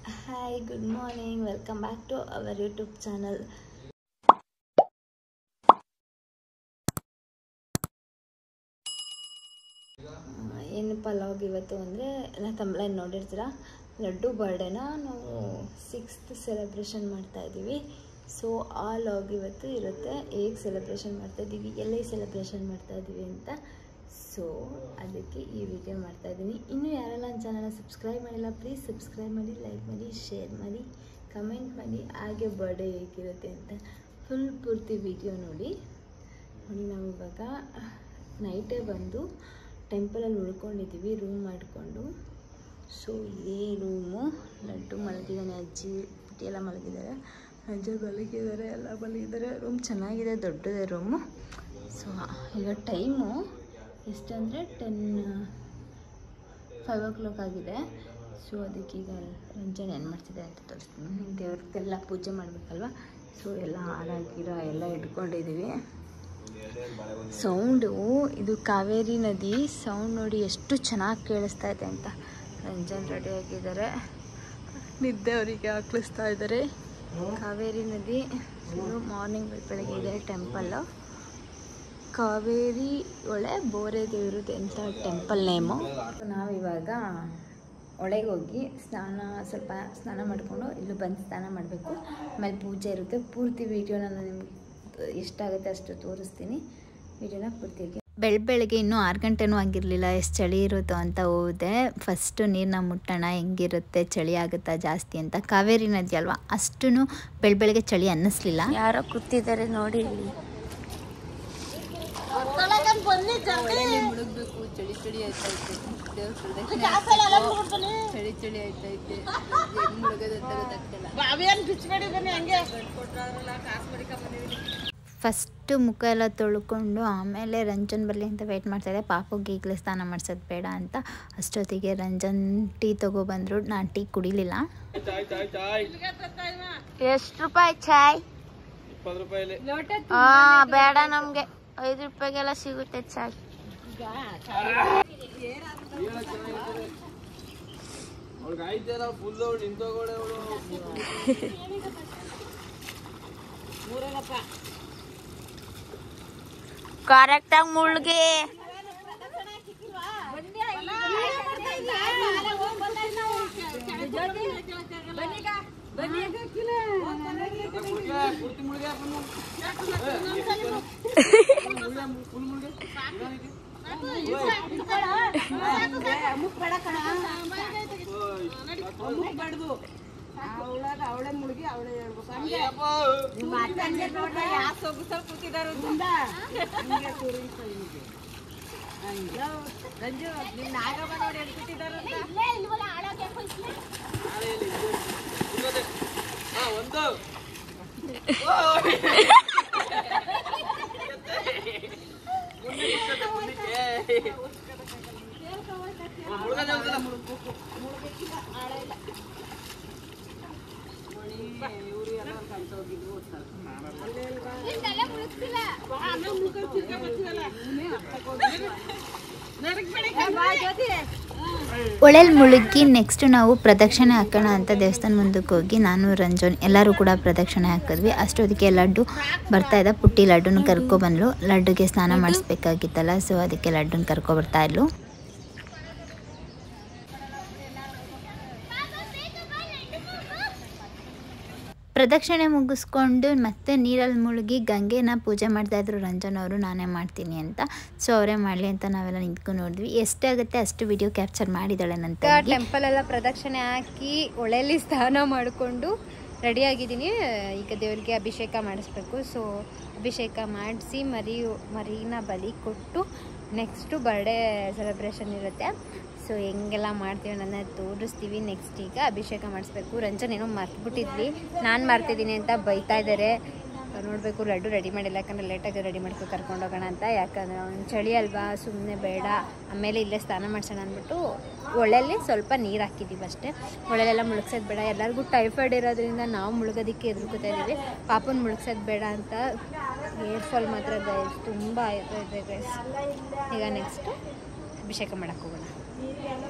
hi good morning welcome back to our YouTube channel ಏನಪ್ಪ log ಇವತ್ತು ಅಂದರೆ ಎಲ್ಲ ತಮ್ಮಳೆ ನೋಡಿರ್ತೀರ ಲಡ್ಡು ಬರ್ಡೇನ ನಾವು ಸಿಕ್ಸ್ತ್ ಸೆಲೆಬ್ರೇಷನ್ ಮಾಡ್ತಾಯಿದ್ದೀವಿ ಸೊ ಆ ಲಾಗ್ ಇವತ್ತು ಇರುತ್ತೆ ಹೇಗೆ ಸೆಲೆಬ್ರೇಷನ್ ಮಾಡ್ತಾಯಿದ್ದೀವಿ ಎಲ್ಲಿ ಸೆಲೆಬ್ರೇಷನ್ ಮಾಡ್ತಾಯಿದ್ದೀವಿ ಅಂತ ಸೊ ಅದಕ್ಕೆ ಈ ವಿಡಿಯೋ ಮಾಡ್ತಾಯಿದ್ದೀನಿ ಇನ್ನೂ ಯಾರೆಲ್ಲ ನನ್ನ ಚಾನಲ್ನ ಸಬ್ಸ್ಕ್ರೈಬ್ ಮಾಡಿಲ್ಲ ಪ್ಲೀಸ್ ಸಬ್ಸ್ಕ್ರೈಬ್ ಮಾಡಿ ಲೈಕ್ ಮಾಡಿ ಶೇರ್ ಮಾಡಿ ಕಮೆಂಟ್ ಮಾಡಿ ಹಾಗೆ ಬರ್ಡೇ ಹೇಗಿರುತ್ತೆ ಅಂತ ಫುಲ್ ಪೂರ್ತಿ ವಿಡಿಯೋ ನೋಡಿ ನೋಡಿ ನಾವು ಇವಾಗ ನೈಟೇ ಬಂದು ಟೆಂಪಲಲ್ಲಿ ಉಳ್ಕೊಂಡಿದ್ದೀವಿ ರೂಮ್ ಮಾಡಿಕೊಂಡು ಸೊ ಇದೇ ರೂಮು ಲಡ್ಡು ಮಲಗಿದ್ದಾನೆ ಅಜ್ಜಿ ಪುಟ್ಟಿ ಎಲ್ಲ ಮಲಗಿದ್ದಾರೆ ಅಜ್ಜ ಮಲಗಿದ್ದಾರೆ ಎಲ್ಲ ಮಲಗಿದ್ದಾರೆ ರೂಮ್ ಚೆನ್ನಾಗಿದೆ ದೊಡ್ಡದೇ ರೂಮು ಸೊ ಈಗ ಟೈಮು ಎಷ್ಟಂದರೆ ಟೆನ್ ಫೈವ್ ಓ ಕ್ಲಾಕ್ ಆಗಿದೆ ಸೊ ಅದಕ್ಕೀಗ ರಂಜನ್ ಏನು ಮಾಡ್ತಿದೆ ಅಂತ ತೋರಿಸ್ತೀನಿ ದೇವ್ರಿಗೆಲ್ಲ ಪೂಜೆ ಮಾಡಬೇಕಲ್ವ ಸೊ ಎಲ್ಲ ಹಾರ ಗಿರ ಎಲ್ಲ ಇಟ್ಕೊಂಡಿದ್ದೀವಿ ಸೌಂಡು ಇದು ಕಾವೇರಿ ನದಿ ಸೌಂಡ್ ನೋಡಿ ಎಷ್ಟು ಚೆನ್ನಾಗಿ ಕೇಳಿಸ್ತಾ ಇದೆ ಅಂತ ರಂಜನ್ ರೆಡಿ ಆಗಿದ್ದಾರೆ ನಿದ್ದೆ ಅವರಿಗೆ ಹಾಕ್ಲಿಸ್ತಾ ಇದ್ದಾರೆ ಕಾವೇರಿ ನದಿ ಇದು ಮಾರ್ನಿಂಗ್ ಬೆಳಗ್ಗೆ ಇದೆ ಟೆಂಪಲ್ಲು ಕಾವೇರಿ ಒಳೆ ಬೋರೆ ದೇವರು ಅಂತ ಟೆಂಪಲ್ ನೇಮು ನಾವಿವಾಗ ಒಳಗೆ ಹೋಗಿ ಸ್ನಾನ ಸ್ವಲ್ಪ ಸ್ನಾನ ಮಾಡಿಕೊಂಡು ಇಲ್ಲೂ ಬಂದು ಸ್ನಾನ ಮಾಡಬೇಕು ಆಮೇಲೆ ಪೂಜೆ ಇರುತ್ತೆ ಪೂರ್ತಿ ವೀಡಿಯೋನ ನಾನು ನಿಮ್ಗೆ ಎಷ್ಟಾಗುತ್ತೆ ಅಷ್ಟು ತೋರಿಸ್ತೀನಿ ವೀಡಿಯೋನ ಪೂರ್ತಿಯಾಗಿ ಬೆಳ ಬೆಳಗ್ಗೆ ಇನ್ನೂ ಆರು ಗಂಟೆನೂ ಆಗಿರಲಿಲ್ಲ ಎಷ್ಟು ಚಳಿ ಇರುತ್ತೋ ಅಂತ ಹೋದೆ ಫಸ್ಟು ನೀರನ್ನ ಮುಟ್ಟೋಣ ಹೆಂಗಿರುತ್ತೆ ಚಳಿ ಆಗುತ್ತಾ ಜಾಸ್ತಿ ಅಂತ ಕಾವೇರಿ ನದಿ ಅಲ್ವಾ ಅಷ್ಟು ಬೆಳ ಬೆಳಗ್ಗೆ ಚಳಿ ಅನ್ನಿಸ್ಲಿಲ್ಲ ಯಾರೋ ಕೂತಿದ್ದಾರೆ ನೋಡಿ ಇಲ್ಲಿ ಮುಳುಗ್ಬೇಕು ಚಳಿ ಚಳಿ ಆಯ್ತೈತೆ ದೇವ್ರ ಪ್ರದಕ್ಷಿಣೆ ಚಳಿ ಚಳಿ ಆಯ್ತೈತೆ ಹೆಂಗ್ ಮುಳುಗೋದಂತ ಗೊತ್ತಾಗ್ತಿಲ್ಲ ಫಸ್ಟು ಮುಖ ಎಲ್ಲ ತೊಳ್ಕೊಂಡು ಆಮೇಲೆ ರಂಜನ್ ಬರಲಿ ಅಂತ ವೆಯ್ಟ್ ಮಾಡ್ತಾಯಿದ್ದೆ ಪಾಪುಗೆ ಈಗಲೇ ಸ್ನಾನ ಮಾಡ್ಸೋದು ಬೇಡ ಅಂತ ಅಷ್ಟೊತ್ತಿಗೆ ರಂಜನ್ ಟೀ ತೊಗೊಬಂದರು ನಾನು ಟೀ ಕುಡಿಲಿಲ್ಲ ಎಷ್ಟು ರೂಪಾಯಿ ಚಾಯ್ ಹಾ ಬೇಡ ನಮಗೆ ಐದು ರೂಪಾಯಿಗೆಲ್ಲ ಸಿಗುತ್ತೆ ಚಾಯ್ ಕರೆಕ್ಟಾಗಿ ಮುಳ್ಗಿ ಅವಳೆ ಮುಳುಗಿ ಅವಳೆ ಹೇಳ್ಬೇಕು ಯಾಕೆ ಸೊಗಸಲ್ ಕೂತಿದಾರ ರಂಜು ನಿಮ್ ನಾಗಮ್ಮ ನೋಡಿ ಎಲ್ಲಿ ಕೂತಿದಾರಂತ ಒಳೆಲ್ ಮುಳುಗಿ ನೆಕ್ಸ್ಟ್ ನಾವು ಪ್ರದಕ್ಷಿಣೆ ಹಾಕೋಣ ಅಂತ ದೇವಸ್ಥಾನ ಮುಂದಕ್ಕೆ ಹೋಗಿ ನಾನು ರಂಜನ್ ಎಲ್ಲರೂ ಕೂಡ ಪ್ರದಕ್ಷಿಣೆ ಹಾಕಿದ್ವಿ ಅಷ್ಟೊತ್ತಿಗೆ ಲಡ್ಡು ಬರ್ತಾ ಇದ್ದ ಪುಟ್ಟಿ ಲಡ್ಡುನ ಕರ್ಕೊಬಂದ್ಲು ಲಡ್ಡುಗೆ ಸ್ನಾನ ಮಾಡಿಸ್ಬೇಕಾಗಿತ್ತಲ್ಲ ಸೊ ಅದಕ್ಕೆ ಲಡ್ಡುನ ಕರ್ಕೊ ಬರ್ತಾ ಇದ್ಲು ಪ್ರದಕ್ಷಿಣೆ ಮುಗಿಸ್ಕೊಂಡು ಮತ್ತೆ ನೀರಲ್ಲಿ ಮುಳುಗಿ ಗಂಗೆನ ಪೂಜೆ ಮಾಡ್ತಾಯಿದ್ರು ರಂಜನ್ ಅವರು ನಾನೇ ಮಾಡ್ತೀನಿ ಅಂತ ಸೊ ಅವರೇ ಮಾಡಲಿ ಅಂತ ನಾವೆಲ್ಲ ನಿಂತ್ಕೊಂಡು ನೋಡಿದ್ವಿ ಎಷ್ಟಾಗುತ್ತೆ ಅಷ್ಟು ವಿಡಿಯೋ ಕ್ಯಾಪ್ಚರ್ ಮಾಡಿದ್ದಾಳೆ ನನ್ನ ಟೆಂಪಲ್ ಎಲ್ಲ ಪ್ರದಕ್ಷಿಣೆ ಹಾಕಿ ಒಳೆಯಲ್ಲಿ ಸ್ನಾನ ಮಾಡಿಕೊಂಡು ರೆಡಿಯಾಗಿದ್ದೀನಿ ಈಗ ದೇವರಿಗೆ ಅಭಿಷೇಕ ಮಾಡಿಸ್ಬೇಕು ಸೊ ಅಭಿಷೇಕ ಮಾಡಿಸಿ ಮರಿ ಮರಿನ ಬಲಿ ಕೊಟ್ಟು ನೆಕ್ಸ್ಟು ಬರ್ಡೇ ಸೆಲೆಬ್ರೇಷನ್ ಇರುತ್ತೆ ಸೊ ಹೆಂಗೆಲ್ಲ ಮಾಡ್ತೀವಿ ನನ್ನ ತೋರಿಸ್ತೀವಿ ನೆಕ್ಸ್ಟ್ ಈಗ ಅಭಿಷೇಕ ಮಾಡಿಸ್ಬೇಕು ರಂಜನ್ ಏನೋ ಮರ್ತ್ಬಿಟ್ಟಿದ್ವಿ ನಾನು ಮಾಡ್ತಿದ್ದೀನಿ ಅಂತ ಬೈತಾ ಇದ್ದಾರೆ ನೋಡಬೇಕು ಲಡ್ಡು ರೆಡಿ ಮಾಡಿಲ್ಲ ಯಾಕಂದರೆ ಲೇಟಾಗಿ ರೆಡಿ ಮಾಡ್ಕೊ ಕರ್ಕೊಂಡು ಹೋಗೋಣ ಅಂತ ಯಾಕಂದರೆ ಅವ್ನು ಚಳಿ ಅಲ್ವಾ ಸುಮ್ಮನೆ ಬೇಡ ಆಮೇಲೆ ಇಲ್ಲೇ ಸ್ನಾನ ಮಾಡ್ಸೋಣ ಅಂದ್ಬಿಟ್ಟು ಒಳ್ಳೆಯಲ್ಲಿ ಸ್ವಲ್ಪ ನೀರು ಹಾಕಿದ್ದೀವಿ ಅಷ್ಟೇ ಒಳ್ಳೆಲೆಲ್ಲ ಮುಳುಗ್ಸೋದು ಬೇಡ ಎಲ್ಲರಿಗೂ ಟೈಫಾಯ್ಡ್ ಇರೋದ್ರಿಂದ ನಾವು ಮುಳುಗೋದಕ್ಕೆ ಎದುರ್ಕೋತಾ ಇದ್ದೀವಿ ಪಾಪನ ಮುಳುಗ್ಸೋದು ಬೇಡ ಅಂತ ಏರ್ ಫಾಲ್ ಮಾತ್ರ ಗೈಸ್ ತುಂಬ ಆಯ್ತಾ ಇದೆ ಗೈಸ್ ಈಗ ನೆಕ್ಸ್ಟು ಅಭಿಷೇಕ ಮಾಡಕ್ಕೆ ಹೋಗೋಣ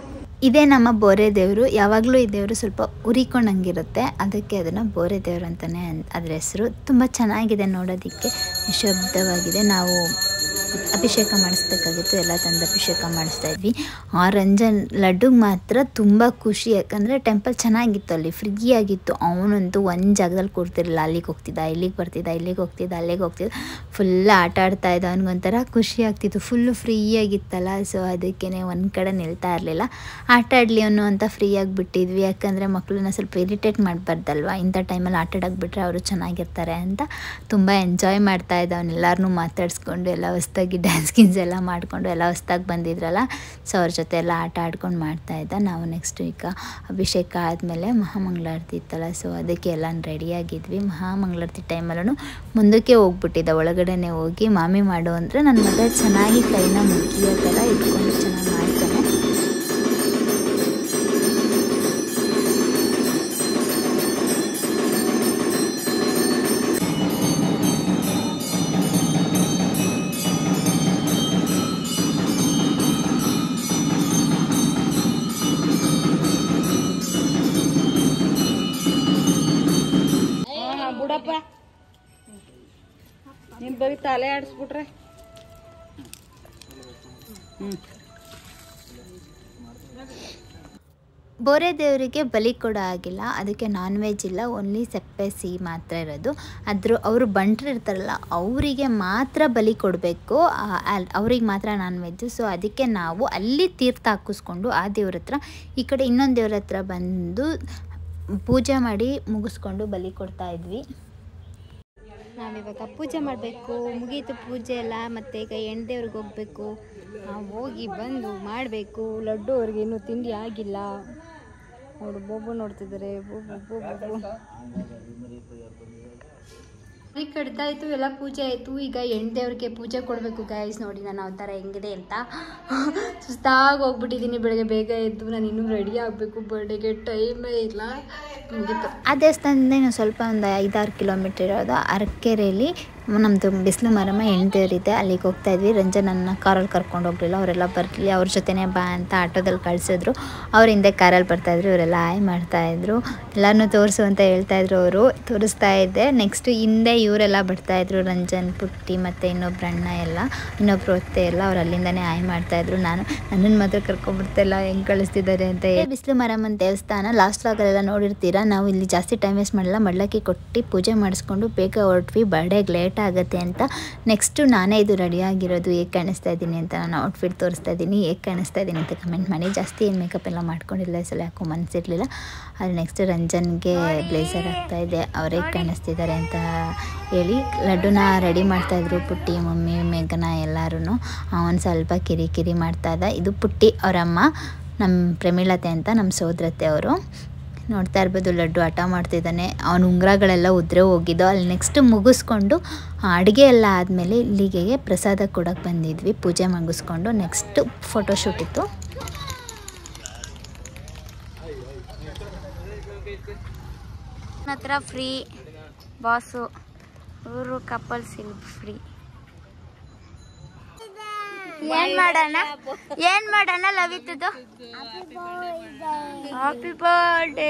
ಇದೇ ನಮ್ಮ ಬೋರೆ ದೇವರು ಯಾವಾಗಲೂ ಈ ದೇವರು ಸ್ವಲ್ಪ ಉರಿಕೊಂಡಂಗಿರುತ್ತೆ ಅದಕ್ಕೆ ಅದನ್ನು ಬೋರೆ ದೇವರು ಅಂತಲೇ ಅದ್ರ ಹೆಸರು ತುಂಬ ಚೆನ್ನಾಗಿದೆ ನೋಡೋದಕ್ಕೆ ನಿಶಬ್ದವಾಗಿದೆ ನಾವು ಅಭಿಷೇಕ ಮಾಡಿಸ್ಬೇಕಾಗಿತ್ತು ಎಲ್ಲ ತಂದು ಅಭಿಷೇಕ ಮಾಡಿಸ್ತಾ ಇದ್ವಿ ಆ ರಂಜನ್ ಲಡ್ಡುಗೆ ಮಾತ್ರ ತುಂಬ ಖುಷಿ ಯಾಕಂದರೆ ಟೆಂಪಲ್ ಚೆನ್ನಾಗಿತ್ತು ಅಲ್ಲಿ ಫ್ರೀ ಆಗಿತ್ತು ಅವನಂತೂ ಒಂದು ಜಾಗದಲ್ಲಿ ಕೂರ್ತಿರಲಿಲ್ಲ ಅಲ್ಲಿಗೆ ಹೋಗ್ತಿದ್ದ ಇಲ್ಲಿಗೆ ಬರ್ತಿದ್ದ ಇಲ್ಲಿಗೆ ಹೋಗ್ತಿದ್ದ ಅಲ್ಲಿಗೆ ಹೋಗ್ತಿದ್ದ ಫುಲ್ ಆಟ ಆಡ್ತಾ ಇದ್ದ ಅವ್ನಿಗೊಂಥರ ಖುಷಿ ಆಗ್ತಿತ್ತು ಫುಲ್ಲು ಫ್ರೀ ಆಗಿತ್ತಲ್ಲ ಸೊ ಅದಕ್ಕೇ ಒಂದು ಕಡೆ ನಿಲ್ತಾ ಇರಲಿಲ್ಲ ಆಟ ಆಡಲಿ ಅನ್ನೋ ಅಂತ ಫ್ರೀಯಾಗಿ ಬಿಟ್ಟಿದ್ವಿ ಯಾಕಂದರೆ ಮಕ್ಕಳನ್ನ ಸ್ವಲ್ಪ ಇರಿಟೇಟ್ ಮಾಡಬಾರ್ದಲ್ವ ಇಂಥ ಟೈಮಲ್ಲಿ ಆಟ ಆಡೋಕೆ ಬಿಟ್ಟರೆ ಅವರು ಚೆನ್ನಾಗಿರ್ತಾರೆ ಅಂತ ತುಂಬ ಎಂಜಾಯ್ ಮಾಡ್ತಾ ಇದ್ದ ಅವನ್ನೆಲ್ಲರನ್ನೂ ಮಾತಾಡಿಸ್ಕೊಂಡು ಎಲ್ಲ ಹೊಸ್ದಾಗಿ ಡ್ಯಾನ್ಸ್ ಗಿನ್ಸ್ ಎಲ್ಲ ಮಾಡಿಕೊಂಡು ಎಲ್ಲ ಹೊಸ್ದಾಗಿ ಬಂದಿದ್ರಲ್ಲ ಸೊ ಅವ್ರ ಜೊತೆ ಎಲ್ಲ ಆಟ ಆಡ್ಕೊಂಡು ಮಾಡ್ತಾ ಇದ್ದ ನಾವು ನೆಕ್ಸ್ಟ್ ಈಗ ಅಭಿಷೇಕ ಆದಮೇಲೆ ಮಹಾಮಂಗಳಾರತಿ ಇತ್ತಲ್ಲ ಸೊ ಅದಕ್ಕೆ ಎಲ್ಲ ರೆಡಿಯಾಗಿದ್ವಿ ಮಹಾಮಂಗಳಾರತಿ ಟೈಮಲ್ಲೂ ಮುಂದಕ್ಕೆ ಹೋಗ್ಬಿಟ್ಟಿದ್ದ ಒಳಗಡೆನೆ ಹೋಗಿ ಮಾಮಿ ಮಾಡು ಅಂದರೆ ನನ್ನ ಮಗ ಚೆನ್ನಾಗಿ ಕೈನ ಮುಗಿಯೋ ಥರ ಇಟ್ಕೊಂಡು ಚೆನ್ನಾಗಿ ಮಾಡ್ತಾನೆ ಬಿಡಪ್ಪ ನಿನ್ ಬರೀ ತಲೆ ಆಡಿಸ್ಬಿಟ್ರೆ ಬೋರೆ ದೇವರಿಗೆ ಬಲಿ ಕೊಡೋ ಆಗಿಲ್ಲ ಅದಕ್ಕೆ ನಾನ್ ವೆಜ್ ಇಲ್ಲ ಓನ್ಲಿ ಸೆಪ್ಪೆ ಸಿಹಿ ಮಾತ್ರ ಇರೋದು ಅದ್ರ ಅವರು ಬಂಟ್ರು ಇರ್ತಾರಲ್ಲ ಅವರಿಗೆ ಮಾತ್ರ ಬಲಿ ಕೊಡಬೇಕು ಅವ್ರಿಗೆ ಮಾತ್ರ ನಾನ್ ವೆಜ್ಜು ಸೊ ಅದಕ್ಕೆ ನಾವು ಅಲ್ಲಿ ತೀರ್ಥ ಹಾಕಿಸ್ಕೊಂಡು ಆ ದೇವ್ರ ಹತ್ರ ಈ ಕಡೆ ಇನ್ನೊಂದು ದೇವ್ರ ಹತ್ರ ಬಂದು ಪೂಜೆ ಮಾಡಿ ಮುಗಿಸ್ಕೊಂಡು ಬಲಿ ಕೊಡ್ತಾ ಇದ್ವಿ ನಾವಿವಾಗ ಪೂಜೆ ಮಾಡಬೇಕು ಮುಗೀತು ಪೂಜೆ ಎಲ್ಲ ಮತ್ತು ಈಗ ಎಣ್ದೇವ್ರಿಗೆ ಹೋಗಬೇಕು ನಾವು ಹೋಗಿ ಬಂದು ಮಾಡಬೇಕು ಲಡ್ಡು ಅವ್ರಿಗೆ ಇನ್ನೂ ತಿಂಡಿ ಆಗಿಲ್ಲ ನೋಡು ಬೋಬು ನೋಡ್ತಿದ್ದಾರೆ ಬೋಬು ಬೋಬು ಸರಿ ಕಟ್ತಾ ಇತ್ತು ಎಲ್ಲ ಪೂಜೆ ಆಯಿತು ಈಗ ಎಣ್ದೇವ್ರಿಗೆ ಪೂಜೆ ಕೊಡಬೇಕು ಗಾಯಸ್ ನೋಡಿ ನಾನು ಆ ಥರ ಹೆಂಗಿದೆ ಅಂತ ಸುಸ್ತಾಗಿ ಹೋಗ್ಬಿಟ್ಟಿದ್ದೀನಿ ಬೆಳಗ್ಗೆ ಬೇಗ ಎದ್ದು ನಾನು ಇನ್ನೂ ರೆಡಿ ಆಗಬೇಕು ಬರ್ಡೇಗೆ ಟೈಮೇ ಇಲ್ಲ ಮುಗೀತು ಆ ದೇವಸ್ಥಾನದಿಂದ ಇನ್ನು ಸ್ವಲ್ಪ ಒಂದು ಐದಾರು ಕಿಲೋಮೀಟ್ರ್ ಇರೋದು ಅರಕೆರೆಯಲ್ಲಿ ನಮ್ಮದು ಬಿಸಿಲು ಮರಮ ಹೆಣ್ದೇವ್ರಿದೆ ಅಲ್ಲಿಗೆ ಹೋಗ್ತಾ ಇದ್ವಿ ರಂಜನನ್ನ ಕಾರಲ್ಲಿ ಕರ್ಕೊಂಡು ಹೋಗ್ಲಿಲ್ಲ ಅವರೆಲ್ಲ ಬರಲಿ ಅವ್ರ ಜೊತೆನೇ ಬಾ ಅಂತ ಆಟೋದಲ್ಲಿ ಕಳಿಸಿದ್ರು ಅವ್ರ ಹಿಂದೆ ಕಾರಲ್ಲಿ ಬರ್ತಾಯಿದ್ರು ಇವರೆಲ್ಲ ಆಯ್ ಮಾಡ್ತಾಯಿದ್ರು ಎಲ್ಲರನ್ನೂ ತೋರಿಸು ಅಂತ ಹೇಳ್ತಾಯಿದ್ರು ಅವರು ತೋರಿಸ್ತಾ ಇದ್ದೆ ನೆಕ್ಸ್ಟ್ ಹಿಂದೆ ಇವರೆಲ್ಲ ಬರ್ತಾಯಿದ್ರು ರಂಜನ್ ಪುಟ್ಟಿ ಮತ್ತು ಇನ್ನೊಬ್ರು ಅಣ್ಣ ಎಲ್ಲ ಇನ್ನೊಬ್ರು ಒತ್ತೆ ಎಲ್ಲ ಅವ್ರು ಅಲ್ಲಿಂದನೇ ಆಯ್ ಮಾಡ್ತಾಯಿದ್ರು ನಾನು ನನ್ನನ್ನು ಮಾತ್ರ ಕರ್ಕೊಂಡ್ಬಿಡ್ತಿಲ್ಲ ಹೆಂಗೆ ಕಳಿಸ್ತಿದ್ದಾರೆ ಅಂತ ಹೇಳಿ ಬಿಸಿಲು ಮರಮ್ಮನ ದೇವಸ್ಥಾನ ಲಾಸ್ಟ್ ಲಾಗಲ್ಲೆಲ್ಲ ನೋಡಿರ್ತೀರಾ ನಾವು ಇಲ್ಲಿ ಜಾಸ್ತಿ ಟೈಮ್ ವೇಸ್ಟ್ ಮಾಡಲ್ಲ ಮಡ್ಲಕ್ಕಿ ಕೊಟ್ಟು ಪೂಜೆ ಮಾಡಿಸ್ಕೊಂಡು ಬೇಗ ಹೊರಟ್ವಿ ಬರ್ಡೇಗೆ ಲೇಟ್ ಆಗುತ್ತೆ ಅಂತ ನೆಕ್ಸ್ಟು ನಾನೇ ಇದು ರೆಡಿ ಆಗಿರೋದು ಹೇಗೆ ಕಾಣಿಸ್ತಾ ಇದ್ದೀನಿ ಅಂತ ನಾನು ಔಟ್ಫಿಟ್ ತೋರಿಸ್ತಾ ಇದ್ದೀನಿ ಹೇಗೆ ಕಾಣಿಸ್ತಾ ಇದ್ದೀನಿ ಅಂತ ಕಮೆಂಟ್ ಮಾಡಿ ಜಾಸ್ತಿ ಏನು ಮೇಕಪ್ ಎಲ್ಲ ಮಾಡ್ಕೊಂಡಿಲ್ಲ ಈ ಸಲ ಯಾಕೋ ಮನಸ್ಸಿರಲಿಲ್ಲ ಅದು ನೆಕ್ಸ್ಟ್ ರಂಜನ್ಗೆ ಬ್ಲೇಸರ್ ಆಗ್ತಾ ಇದೆ ಅವ್ರು ಹೇಗೆ ಕಾಣಿಸ್ತಿದ್ದಾರೆ ಅಂತ ಹೇಳಿ ಲಡ್ಡುನ ರೆಡಿ ಮಾಡ್ತಾಯಿದ್ರು ಪುಟ್ಟಿ ಮಮ್ಮಿ ಮೇಘನ ಎಲ್ಲರೂ ಅವನು ಸ್ವಲ್ಪ ಕಿರಿ ಕಿರಿ ಮಾಡ್ತಾ ಇದ್ದ ಇದು ಪುಟ್ಟಿ ಅವರಮ್ಮ ನಮ್ಮ ಪ್ರಮೀಳತೆ ಅಂತ ನಮ್ಮ ಸೋದರತೆ ಅವರು ನೋಡ್ತಾ ಇರ್ಬೋದು ಲಡ್ಡು ಹಠ ಮಾಡ್ತಿದ್ದಾನೆ ಅವನ ಉಂಗುರಗಳೆಲ್ಲ ಉದ್ರೆ ಹೋಗಿದ್ದೋ ಅಲ್ಲಿ ನೆಕ್ಸ್ಟ್ ಮುಗಿಸ್ಕೊಂಡು ಅಡುಗೆ ಎಲ್ಲ ಆದಮೇಲೆ ಇಲ್ಲಿಗೆ ಪ್ರಸಾದ ಕೊಡೋಕೆ ಬಂದಿದ್ವಿ ಪೂಜೆ ಮುಗಿಸ್ಕೊಂಡು ನೆಕ್ಸ್ಟ್ ಫೋಟೋಶೂಟ್ ಇತ್ತು ಹತ್ರ ಫ್ರೀ ಬಾಸು ಇವರು ಕಪಲ್ಸ್ ಇಲ್ಲಿ ಫ್ರೀ ಏನ್ ಮಾಡೋಣ ಏನ್ ಮಾಡೋಣ ಲವಿತದು ಹ್ಯಾಪಿ ಬರ್ಡೇ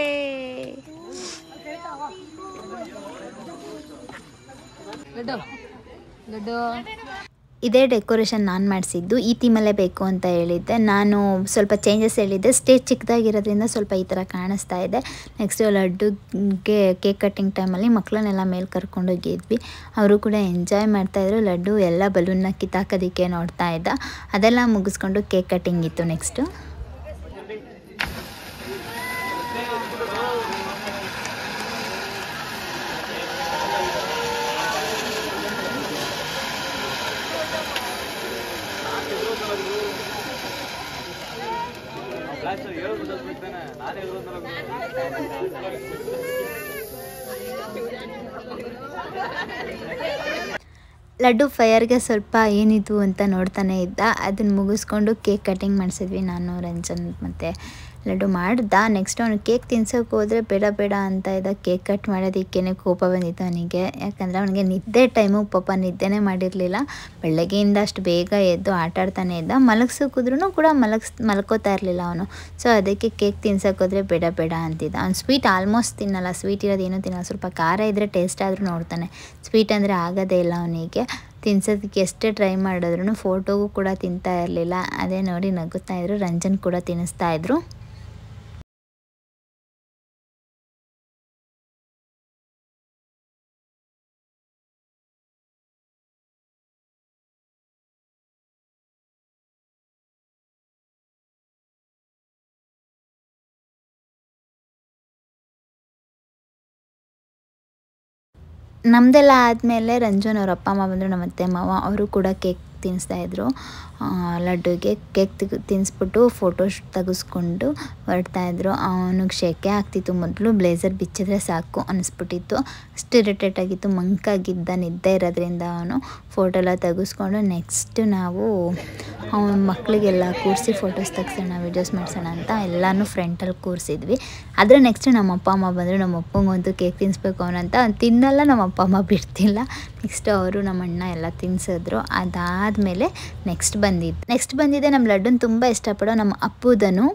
ಲಡ್ಡು ಲಡ್ಡು ಇದೇ ಡೆಕೋರೇಷನ್ ನಾನು ಮಾಡಿಸಿದ್ದು ಈ ಥೀಮಲ್ಲೇ ಬೇಕು ಅಂತ ಹೇಳಿದ್ದೆ ನಾನು ಸ್ವಲ್ಪ ಚೇಂಜಸ್ ಹೇಳಿದ್ದೆ ಸ್ಟೇಜ್ ಚಿಕ್ಕದಾಗಿರೋದ್ರಿಂದ ಸ್ವಲ್ಪ ಈ ಥರ ಕಾಣಿಸ್ತಾ ಇದೆ ನೆಕ್ಸ್ಟ್ ಲಡ್ಡುಗೆ ಕೇಕ್ ಕಟ್ಟಿಂಗ್ ಟೈಮಲ್ಲಿ ಮಕ್ಕಳನ್ನೆಲ್ಲ ಮೇಲೆ ಕರ್ಕೊಂಡೋಗಿದ್ವಿ ಅವರು ಕೂಡ ಎಂಜಾಯ್ ಮಾಡ್ತಾಯಿದ್ರು ಲಡ್ಡು ಎಲ್ಲ ಬಲೂನ್ನ ಕಿತ್ತಾಕೋದಕ್ಕೆ ನೋಡ್ತಾ ಇದ್ದ ಅದೆಲ್ಲ ಮುಗಿಸ್ಕೊಂಡು ಕೇಕ್ ಕಟ್ಟಿಂಗ್ ಇತ್ತು ನೆಕ್ಸ್ಟು ಲಡ್ಡು ಫೈರ್ಗೆ ಸ್ವಲ್ಪ ಏನಿದು ಅಂತ ನೋಡ್ತಾನೆ ಇದ್ದ ಅದನ್ನು ಮುಗಿಸ್ಕೊಂಡು ಕೇಕ್ ಕಟಿಂಗ್ ಮಾಡಿಸಿದ್ವಿ ನಾನು ರಂಜನ್ ಮತ್ತು ಲಡ್ಡು ಮಾಡ್ದ ನೆಕ್ಸ್ಟ್ ಅವನು ಕೇಕ್ ತಿನ್ಸೋಕೆ ಹೋದರೆ ಬೇಡ ಬೇಡ ಅಂತ ಇದ್ದ ಕೇಕ್ ಕಟ್ ಮಾಡೋದಕ್ಕೇ ಕೋಪ ಬಂದಿತ್ತು ಅವನಿಗೆ ಯಾಕಂದರೆ ಅವನಿಗೆ ನಿದ್ದೆ ಟೈಮು ಪಾಪ ನಿದ್ದೆನೇ ಮಾಡಿರಲಿಲ್ಲ ಬೆಳಗ್ಗೆಯಿಂದ ಅಷ್ಟು ಬೇಗ ಎದ್ದು ಆಟ ಆಡ್ತಾನೆ ಇದ್ದ ಮಲಗ್ಸೋಕಿದ್ರೂ ಕೂಡ ಮಲಗ್ಸ್ ಮಲ್ಕೋತಾ ಇರಲಿಲ್ಲ ಅವನು ಸೊ ಅದಕ್ಕೆ ಕೇಕ್ ತಿನ್ಸೋಕೋದ್ರೆ ಬೇಡ ಬೇಡ ಅಂತಿದ್ದ ಅವ್ನು ಸ್ವೀಟ್ ಆಲ್ಮೋಸ್ಟ್ ತಿನ್ನಲ್ಲ ಸ್ವೀಟ್ ಇರೋದು ಏನೂ ತಿನ್ನಲ್ಲ ಸ್ವಲ್ಪ ಖಾರ ಇದ್ದರೆ ಟೇಸ್ಟ್ ಆದರೂ ನೋಡ್ತಾನೆ ಸ್ವೀಟ್ ಅಂದರೆ ಆಗೋದೇ ಇಲ್ಲ ಅವನಿಗೆ ತಿನ್ಸೋದಕ್ಕೆ ಎಷ್ಟೇ ಟ್ರೈ ಮಾಡಿದ್ರು ಫೋಟೋಗೂ ಕೂಡ ತಿಂತಾ ಇರಲಿಲ್ಲ ಅದೇ ನೋಡಿ ನಗುತ್ತಾ ಇದ್ರು ರಂಜನ್ ಕೂಡ ತಿನ್ನಿಸ್ತಾ ಇದ್ರು ನಮ್ಮದೆಲ್ಲ ಆದಮೇಲೆ ರಂಜನ್ ಅವ್ರ ಅಪ್ಪ ಅಮ್ಮ ಬಂದರು ನಮ್ಮ ಅತ್ತೆ ಮಾವ ಅವರು ಕೂಡ ಕೇಕ್ ತಿನ್ನಿಸ್ತಾಯಿದ್ರು ಲಡ್ಡುಗೆ ಕೇಕ್ ತೆಗ್ ತಿನ್ನಿಸ್ಬಿಟ್ಟು ಫೋಟೋ ತೆಗೆಸ್ಕೊಂಡು ಹೊರಡ್ತಾಯಿದ್ರು ಅವನಿಗೆ ಶೆಕೆ ಆಗ್ತಿತ್ತು ಮೊದಲು ಬ್ಲೇಸರ್ ಬಿಚ್ಚಿದ್ರೆ ಸಾಕು ಅನಿಸ್ಬಿಟ್ಟಿತ್ತು ಅಷ್ಟು ಇರಿಟೇಟ್ ಆಗಿತ್ತು ಮಂಕಾಗಿದ್ದ ನಿದ್ದೆ ಇರೋದ್ರಿಂದ ಅವನು ಫೋಟೋ ಎಲ್ಲ ತೆಗೆಸ್ಕೊಂಡು ನೆಕ್ಸ್ಟ್ ನಾವು ಅವನ ಮಕ್ಕಳಿಗೆಲ್ಲ ಕೂರಿಸಿ ಫೋಟೋಸ್ ತೆಗ್ಸೋಣ ವೀಡಿಯೋಸ್ ಮಾಡಿಸೋಣ ಅಂತ ಎಲ್ಲನೂ ಫ್ರಂಟಲ್ಲಿ ಕೂರಿಸಿದ್ವಿ ಆದರೆ ನೆಕ್ಸ್ಟ್ ನಮ್ಮ ಅಪ್ಪ ಅಮ್ಮ ಬಂದರು ನಮ್ಮ ಅಪ್ಪಂಗಂತೂ ಕೇಕ್ ತಿನ್ನಿಸ್ಬೇಕು ಅವನಂತ ಅವ್ನು ತಿನ್ನಲ್ಲ ನಮ್ಮ ಅಪ್ಪ ಅಮ್ಮ ಬಿಡ್ತಿಲ್ಲ ನೆಕ್ಸ್ಟ್ ಅವರು ನಮ್ಮ ಅಣ್ಣ ಎಲ್ಲ ತಿನ್ಸಿದ್ರು ಅದಾದಮೇಲೆ ನೆಕ್ಸ್ಟ್ ಬಂದಿದ್ದು ನೆಕ್ಸ್ಟ್ ಬಂದಿದೆ ನಮ್ಮ ಲಡ್ಡನ್ ತುಂಬ ಇಷ್ಟಪಡೋ ನಮ್ಮ ಅಪ್ಪುದನು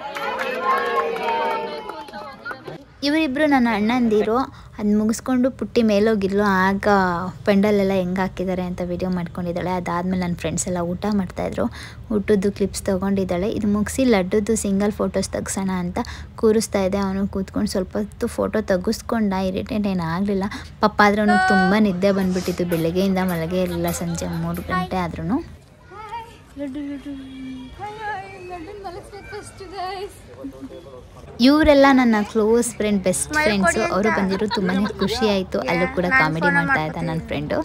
ಇವರಿಬ್ಬರು ನನ್ನ ಅಣ್ಣಂದಿರು ಅದು ಮುಗಿಸ್ಕೊಂಡು ಪುಟ್ಟಿ ಮೇಲೋಗಿದ್ಲು ಆಗ ಪೆಂಡಲೆಲ್ಲ ಹೆಂಗೆ ಹಾಕಿದ್ದಾರೆ ಅಂತ ವಿಡಿಯೋ ಮಾಡ್ಕೊಂಡಿದ್ದಾಳೆ ಅದಾದಮೇಲೆ ನನ್ನ ಫ್ರೆಂಡ್ಸ್ ಎಲ್ಲ ಊಟ ಮಾಡ್ತಾಯಿದ್ರು ಊಟದ್ದು ಕ್ಲಿಪ್ಸ್ ತೊಗೊಂಡಿದ್ದಾಳೆ ಇದು ಮುಗಿಸಿ ಲಡ್ಡುದು ಸಿಂಗಲ್ ಫೋಟೋಸ್ ತೆಗ್ಸೋಣ ಅಂತ ಕೂರಿಸ್ತಾ ಇದೆ ಅವನು ಕೂತ್ಕೊಂಡು ಸ್ವಲ್ಪ ಹೊತ್ತು ಫೋಟೋ ತೆಗಿಸ್ಕೊಂಡ ಇರಿಟೇಟ್ ಏನು ಆಗಲಿಲ್ಲ ಪಾಪ ಆದರೆ ಅವನಿಗೆ ತುಂಬ ನಿದ್ದೆ ಬಂದುಬಿಟ್ಟಿತ್ತು ಬೆಳಗ್ಗೆಯಿಂದ ಮಲಗೇ ಇರಲಿಲ್ಲ ಸಂಜೆ ಮೂರು ಗಂಟೆ ಆದ್ರೂ ಇವರೆಲ್ಲ ನನ್ನ ಕ್ಲೋಸ್ ಫ್ರೆಂಡ್ ಬೆಸ್ಟ್ ಫ್ರೆಂಡ್ಸು ಅವರು ಬಂದಿರೋ ತುಂಬಾ ಖುಷಿ ಆಯಿತು ಅಲ್ಲೂ ಕೂಡ ಕಾಮಿಡಿ ಮಾಡ್ತಾ ಇದ್ದ ನನ್ನ ಫ್ರೆಂಡು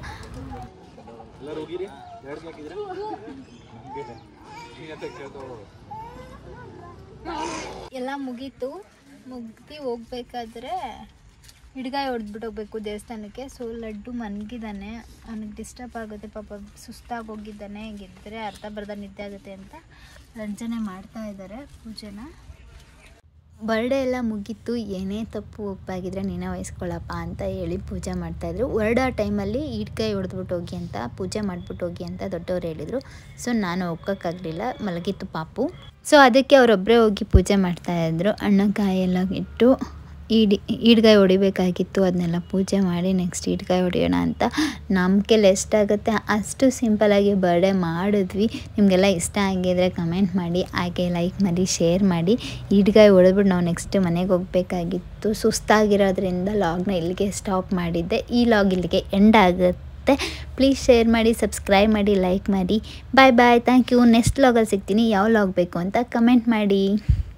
ಎಲ್ಲ ಮುಗೀತು ಮುಗ್ದು ಹೋಗ್ಬೇಕಾದ್ರೆ ಹಿಡ್ಗಾಯಿ ಹೊಡೆದ್ಬಿಟ್ಟು ಹೋಗ್ಬೇಕು ದೇವಸ್ಥಾನಕ್ಕೆ ಸೊ ಲಡ್ಡು ಮನ್ಗಿದ್ದಾನೆ ಅವನಿಗೆ ಡಿಸ್ಟರ್ಬ್ ಆಗುತ್ತೆ ಪಾಪ ಸುಸ್ತಾಗಿ ಹೋಗಿದ್ದಾನೆ ಗೆದ್ದರೆ ಅರ್ಧ ಬರ್ಧ ನಿದ್ದೆ ಆಗುತ್ತೆ ಅಂತ ರಂಜನೆ ಮಾಡ್ತಾ ಇದ್ದಾರೆ ಪೂಜೆನ ಬರ್ಡೇ ಎಲ್ಲ ಮುಗೀತು ಏನೇ ತಪ್ಪು ಒಪ್ಪಾಗಿದ್ರೆ ನೀನೇ ವಹಿಸ್ಕೊಳ್ಳಪ್ಪ ಅಂತ ಹೇಳಿ ಪೂಜೆ ಮಾಡ್ತಾಯಿದ್ರು ಹೊರಡೋ ಟೈಮಲ್ಲಿ ಈಡ್ಕಾಯಿ ಹೊಡೆದ್ಬಿಟ್ಟು ಹೋಗಿ ಅಂತ ಪೂಜೆ ಮಾಡಿಬಿಟ್ಟು ಹೋಗಿ ಅಂತ ದೊಡ್ಡವ್ರು ಹೇಳಿದರು ಸೊ ನಾನು ಹೋಗೋಕ್ಕಾಗಲಿಲ್ಲ ಮಲಗಿತ್ತು ಪಾಪು ಸೊ ಅದಕ್ಕೆ ಅವರೊಬ್ಬರೇ ಹೋಗಿ ಪೂಜೆ ಮಾಡ್ತಾಯಿದ್ರು ಅಣ್ಣ ಕಾಯಿ ಎಲ್ಲ ಇಟ್ಟು ಈಡಿ ಈಡ್ಗಾಯಿ ಹೊಡಿಬೇಕಾಗಿತ್ತು ಅದನ್ನೆಲ್ಲ ಪೂಜೆ ಮಾಡಿ ನೆಕ್ಸ್ಟ್ ಈಡ್ಗಾಯಿ ಹೊಡಿಯೋಣ ಅಂತ ನಮ್ಮ ಕೈಲಿ ಎಷ್ಟಾಗುತ್ತೆ ಅಷ್ಟು ಸಿಂಪಲಾಗಿ ಬರ್ಡೇ ಮಾಡಿದ್ವಿ ನಿಮಗೆಲ್ಲ ಇಷ್ಟ ಆಗಿದ್ರೆ ಕಮೆಂಟ್ ಮಾಡಿ ಹಾಗೆ ಲೈಕ್ ಮಾಡಿ ಶೇರ್ ಮಾಡಿ ಈಡ್ಗಾಯಿ ಹೊಡೆದ್ಬಿಟ್ಟು ನಾವು ನೆಕ್ಸ್ಟ್ ಮನೆಗೆ ಹೋಗಬೇಕಾಗಿತ್ತು ಸುಸ್ತಾಗಿರೋದ್ರಿಂದ ಲಾಗ್ನ ಇಲ್ಲಿಗೆ ಸ್ಟಾಪ್ ಮಾಡಿದ್ದೆ ಈ ಲಾಗ್ ಇಲ್ಲಿಗೆ ಎಂಡ್ ಆಗುತ್ತೆ ಪ್ಲೀಸ್ ಶೇರ್ ಮಾಡಿ ಸಬ್ಸ್ಕ್ರೈಬ್ ಮಾಡಿ ಲೈಕ್ ಮಾಡಿ bye bye thank you next ಲಾಗಲ್ಲಿ ಸಿಗ್ತೀನಿ ಯಾವ ಲಾಗ್ ಬೇಕು ಅಂತ ಕಮೆಂಟ್ ಮಾಡಿ